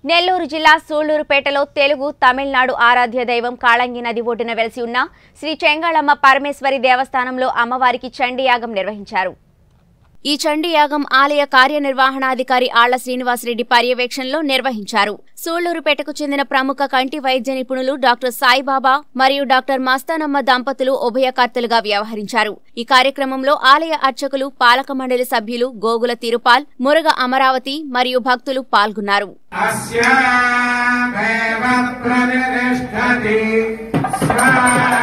నెల్లూరు జిల్లా సూళ్లూరుపేటలో తెలుగు తమిళనాడు ఆరాధ్య దైవం కాళంగి నది ఒడ్డున వెలిసి ఉన్న శ్రీ చెంగాళమ్మ పరమేశ్వరి దేవస్థానంలో అమ్మవారికి చండీ యాగం నిర్వహించారు ఈ చండీ యాగం ఆలయ కార్యనిర్వహణాధికారి ఆళ్ల శ్రీనివాసరెడ్డి పర్యవేక్షణలో నిర్వహించారు సూళ్లూరుపేటకు చెందిన ప్రముఖ కంటి వైద్య నిపుణులు డాక్టర్ సాయిబాబా మరియు డాక్టర్ మస్తానమ్మ దంపతులు ఉభయకర్తలుగా వ్యవహరించారు ఈ కార్యక్రమంలో ఆలయ అర్చకులు పాలక మండలి సభ్యులు గోగుల తిరుపాల్ మురుగ అమరావతి మరియు భక్తులు పాల్గొన్నారు अस्यामेव प्रतिष्ठति स्वा